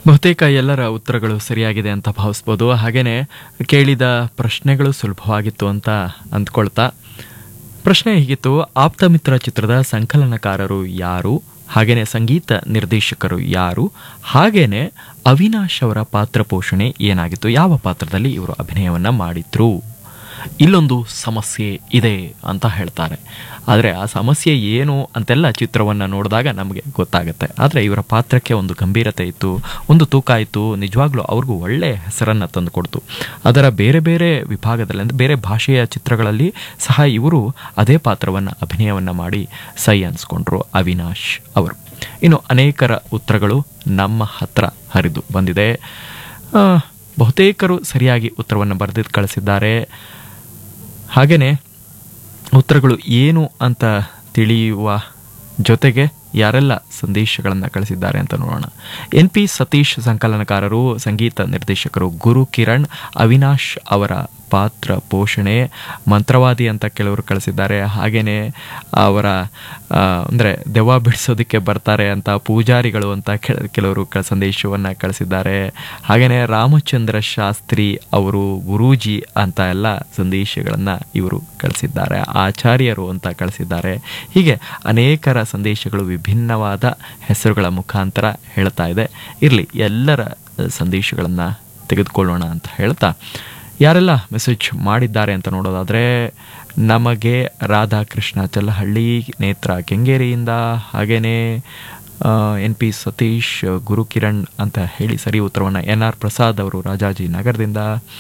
ಬಹುತೇಕ ಎಲ್ಲರ ಉತ್ತರಗಳು ಸರಿಯಾಗಿದೆ ಅಂತ ಭಾವಿಸ್ಬೋದು ಹಾಗೆಯೇ ಕೇಳಿದ ಪ್ರಶ್ನೆಗಳು ಸುಲಭವಾಗಿತ್ತು ಅಂತ ಅಂದ್ಕೊಳ್ತಾ ಪ್ರಶ್ನೆ ಹೀಗಿತ್ತು ಆಪ್ತಮಿತ್ರ ಚಿತ್ರದ ಸಂಕಲನಕಾರರು ಯಾರು ಹಾಗೆಯೇ ಸಂಗೀತ ನಿರ್ದೇಶಕರು ಯಾರು ಹಾಗೆಯೇ ಅವಿನಾಶ್ ಅವರ ಪಾತ್ರ ಪೋಷಣೆ ಏನಾಗಿತ್ತು ಯಾವ ಪಾತ್ರದಲ್ಲಿ ಇವರು ಅಭಿನಯವನ್ನ ಮಾಡಿದ್ರು ಇಲ್ಲೊಂದು ಸಮಸ್ಯೆ ಇದೆ ಅಂತ ಹೇಳ್ತಾರೆ ಆದರೆ ಆ ಸಮಸ್ಯೆ ಏನು ಅಂತೆಲ್ಲ ಚಿತ್ರವನ್ನು ನೋಡಿದಾಗ ನಮಗೆ ಗೊತ್ತಾಗುತ್ತೆ ಆದರೆ ಇವರ ಪಾತ್ರಕ್ಕೆ ಒಂದು ಗಂಭೀರತೆ ಇತ್ತು ಒಂದು ತೂಕ ಇತ್ತು ನಿಜವಾಗ್ಲೂ ಅವ್ರಿಗೂ ಒಳ್ಳೆಯ ಹೆಸರನ್ನು ತಂದುಕೊಡ್ತು ಅದರ ಬೇರೆ ಬೇರೆ ವಿಭಾಗದಲ್ಲಿ ಅಂದರೆ ಬೇರೆ ಭಾಷೆಯ ಚಿತ್ರಗಳಲ್ಲಿ ಸಹ ಇವರು ಅದೇ ಪಾತ್ರವನ್ನು ಅಭಿನಯವನ್ನು ಮಾಡಿ ಸೈ ಅನ್ಸ್ಕೊಂಡ್ರು ಅವಿನಾಶ್ ಅವರು ಇನ್ನು ಅನೇಕರ ಉತ್ತರಗಳು ನಮ್ಮ ಹತ್ರ ಹರಿದು ಬಂದಿದೆ ಆ, ಬಹುತೇಕರು ಸರಿಯಾಗಿ ಉತ್ತರವನ್ನು ಬರೆದಿದ್ದು ಕಳಿಸಿದ್ದಾರೆ ಹಾಗೆಯೇ ಉತ್ತರಗಳು ಏನು ಅಂತ ತಿಳಿಯುವ ಜೊತೆಗೆ ಯಾರೆಲ್ಲ ಸಂದೇಶಗಳನ್ನು ಕಳಿಸಿದ್ದಾರೆ ಅಂತ ನೋಡೋಣ ಎನ್ ಪಿ ಸತೀಶ್ ಸಂಕಲನಕಾರರು ಸಂಗೀತ ನಿರ್ದೇಶಕರು ಗುರು ಕಿರಣ್ ಅವಿನಾಶ್ ಅವರ ಪಾತ್ರ ಪೋಷಣೆ ಮಂತ್ರವಾದಿ ಅಂತ ಕೆಲವರು ಕಳಿಸಿದ್ದಾರೆ ಹಾಗೆಯೇ ಅವರ ಅಂದರೆ ದೆವ್ವ ಬಿಡಿಸೋದಕ್ಕೆ ಬರ್ತಾರೆ ಅಂತ ಪೂಜಾರಿಗಳು ಅಂತ ಕೆಲ ಕೆಲವರು ಕ ಸಂದೇಶವನ್ನು ಕಳಿಸಿದ್ದಾರೆ ಹಾಗೆಯೇ ರಾಮಚಂದ್ರ ಶಾಸ್ತ್ರಿ ಅವರು ಗುರೂಜಿ ಅಂತ ಎಲ್ಲ ಸಂದೇಶಗಳನ್ನು ಇವರು ಕಳಿಸಿದ್ದಾರೆ ಆಚಾರ್ಯರು ಅಂತ ಕಳಿಸಿದ್ದಾರೆ ಹೀಗೆ ಅನೇಕರ ಸಂದೇಶಗಳು ವಿಭಿನ್ನವಾದ ಹೆಸರುಗಳ ಮುಖಾಂತರ ಹೇಳ್ತಾ ಇದೆ ಇರಲಿ ಎಲ್ಲರ ಸಂದೇಶಗಳನ್ನು ತೆಗೆದುಕೊಳ್ಳೋಣ ಅಂತ ಹೇಳ್ತಾ ಯಾರೆಲ್ಲ ಮೆಸೇಜ್ ಮಾಡಿದ್ದಾರೆ ಅಂತ ನೋಡೋದಾದರೆ ನಮಗೆ ರಾಧಾಕೃಷ್ಣ ಚಲ್ಲಹಳ್ಳಿ ನೇತ್ರ ಕೆಂಗೇರಿಯಿಂದ ಹಾಗೆಯೇ ಎನ್ ಪಿ ಸತೀಶ್ ಗುರು ಕಿರಣ್ ಅಂತ ಹೇಳಿ ಸರಿ ಉತ್ತರವನ್ನು ಎನ್ ಆರ್ ಪ್ರಸಾದ್ ಅವರು ರಾಜಾಜಿ ನಗರದಿಂದ